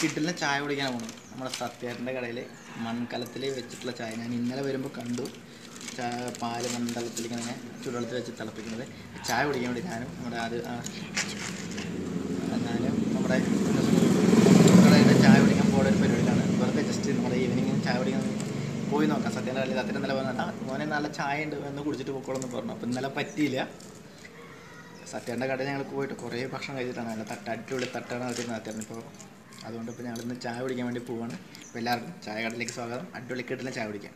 കിട്ടില്ല ചായ കുടിക്കാൻ പോകുന്നത് നമ്മുടെ സത്യേട്ടൻ്റെ കടയിൽ മൺകലത്തിൽ വെച്ചിട്ടുള്ള ചായ ഞാൻ ഇന്നലെ വരുമ്പോൾ കണ്ടു ചായ പാല് മൺകലത്തിൽ ഇങ്ങനെ ചൂടുവെള്ളത്തിൽ വെച്ച് തിളപ്പിക്കുന്നത് ചായ കുടിക്കാൻ വേണ്ടി ഞാനും നമ്മുടെ അത് ആ, ഞാനും നമ്മുടെ കടയുടെ ചായ കുടിക്കാൻ പോകുന്ന ഒരു പരിപാടിയിലാണ് വെറുതെ ജസ്റ്റ് നമ്മുടെ ഈവനിങ് ചായ കുടിക്കാൻ പോയി നോക്കാം സത്യേൻ്റെ കടയിൽ സത്യം ഇന്നലെ പറഞ്ഞാൽ മോനെ നല്ല ചായ ഉണ്ട് എന്ന് കുടിച്ചിട്ട് പോക്കോളെന്ന് പറഞ്ഞു അപ്പോൾ ഇന്നലെ പറ്റിയില്ല സത്യേൻ്റെ കടയിൽ ഞങ്ങൾ പോയിട്ട് കുറേ ഭക്ഷണം കഴിച്ചിട്ടാണ് നല്ല തട്ട അടിപൊളി തട്ടാണ് വെച്ചിരുന്നത് സത്യം ഇപ്പോൾ അതുകൊണ്ട് ഇപ്പോൾ ഞങ്ങൾ ഇന്ന് ചായ കുടിക്കാൻ വേണ്ടി പോവാണ് അപ്പോൾ എല്ലാവർക്കും ചായ കടയിലേക്ക് സ്വാഗതം അടിപൊളി കിട്ടില്ല ചായ കുടിക്കാം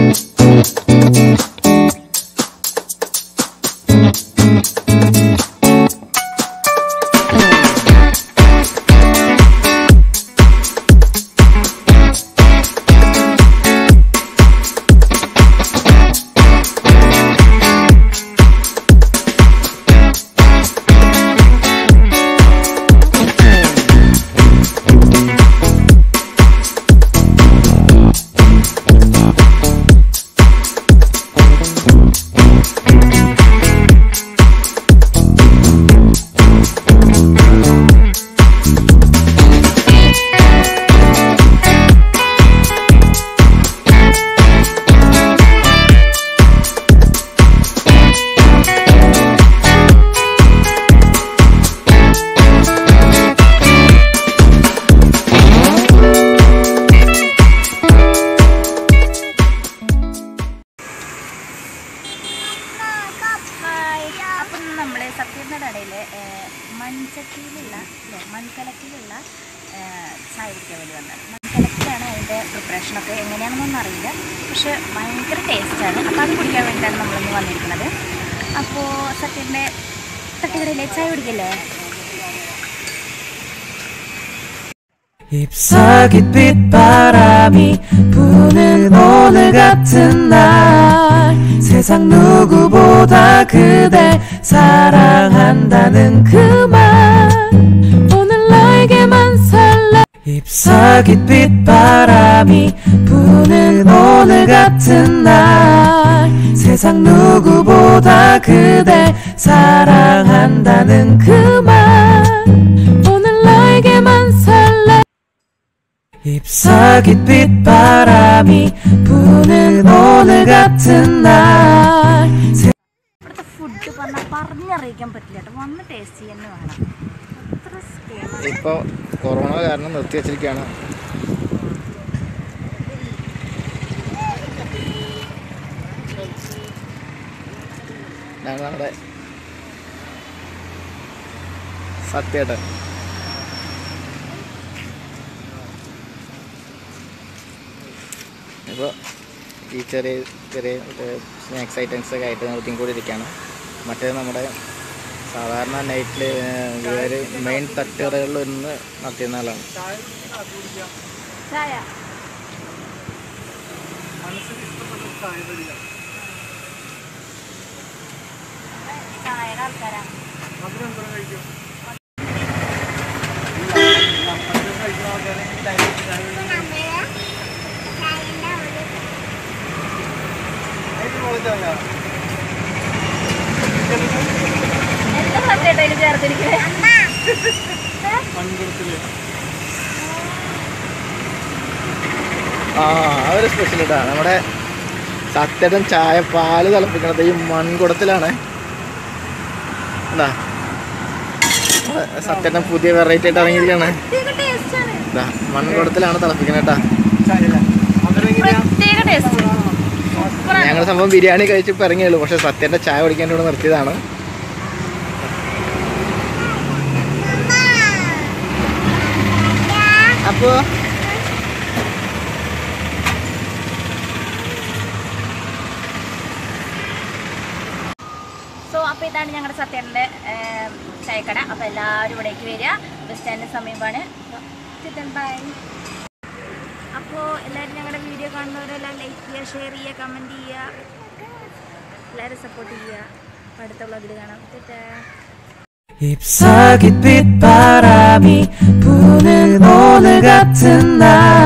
ഹായ് അപ്പം നമ്മൾ സത്യയുടെ കടയിൽ മൺചട്ടിയിലുള്ള ഇല്ലേ മൺകലത്തിലുള്ള ഏ, ചായ കുടിക്കാൻ വേണ്ടി വന്നത് മൺകലത്തിലാണ് അതിൻ്റെ പ്രിപ്പറേഷനൊക്കെ എങ്ങനെയാണെന്നൊന്നും അറിയില്ല പക്ഷെ ഭയങ്കര ടേസ്റ്റാണ് അപ്പോൾ അത് കുടിക്കാൻ വേണ്ടിയിട്ടാണ് നമ്മളിന്ന് വന്നിരിക്കുന്നത് അപ്പോൾ സത്യൻ്റെ തട്ടുകടയിലെ ചായ കുടിക്കല്ലേ 잎사귀빛 바람이 부는 오늘 같은 날 세상 누구보다 그댈 사랑한다는 그 말 오늘 너에게만 설레 잎사귀빛 바람이 부는 오늘 같은 날 세상 누구보다 그댈 사랑한다는 그 말 오늘 너에게만 설레 잎사귀빛 바람이 부는 오늘 같은 날 ഇവിടുത്തെ ഫുഡ് പറഞ്ഞാൽ പറഞ്ഞറിയിക്കാൻ പറ്റില്ല കേട്ടോ വന്ന് ടേസ്റ്റ് ചെയ്യാൻ വേണം അത്ര സ്കീമാണ് ഇപ്പോൾ കൊറോണ കാരണം നിർത്തി വെച്ചിരിക്കുകയാണ് ഞങ്ങൾ നമ്മുടെ സത്യേട്ടൻ ഇപ്പോൾ ഈ ചെറിയ ചെറിയ സ്നാക്സ് ഐറ്റംസ് ഒക്കെ ആയിട്ട് നിർത്തിക്കൊണ്ടിരിക്കുകയാണ് മറ്റേ നമ്മുടെ സാധാരണ നൈറ്റിൽ ഇവർ മെയിൻ തട്ടുകടകളിൽ നിന്ന് നടത്തിയിരുന്ന ആളാണ് ചായ ചായയുടെ ആൾക്കാരാ എന്താ സത്യേട്ടാ ഇതിൽ ചേർത്തിരിക്കുന്നത് ആ ആ ഒരു സ്പെഷ്യൽ ഇതാ നമ്മുടെ സത്യടൻ ചായ പാല് തിളപ്പിക്കണത് ഈ മൺകുടത്തിലാണ് എന്താ സത്യടൻ പുതിയ വെറൈറ്റി ആയിട്ട് ഇറങ്ങിയിരിക്കുകയാണ് ടേസ്റ്റാണ് ഇതാ മൺകുടത്തിലാണ് തിളപ്പിക്കുന്നത് കേട്ടാ പ്രത്യേക ടേസ്റ്റ് ഞങ്ങൾ സംഭവം ബിരിയാണി കഴിച്ചിപ്പോൾ ഇറങ്ങിയുള്ളൂ പക്ഷെ സത്യന്റെ ചായ കുടിക്കാൻ ഇവിടെ നിർത്തിയതാണ് അപ്പോ സോ അപ്പോൾ ഇതാണ് ഞങ്ങളുടെ സത്യേട്ടൻ്റെ ചായക്കട അപ്പോൾ എല്ലാവരും ഇവിടേക്ക് വരിക ബസ് സ്റ്റാൻഡിന് സമീപമാണ് ബൈ അപ്പോൾ എല്ലാവരും ഞങ്ങളുടെ വീഡിയോ കാണുന്നവരെല്ലാം ലൈക്ക് ചെയ്യുക ഷെയർ ചെയ്യുക കമൻറ്റ് ചെയ്യുക എല്ലാവരും സപ്പോർട്ട് ചെയ്യുക അപ്പോൾ അടുത്തുള്ള വീഡിയോ കാണാം തെറ്റാ 잎사귀빛 바람이 부는 오늘 같은 날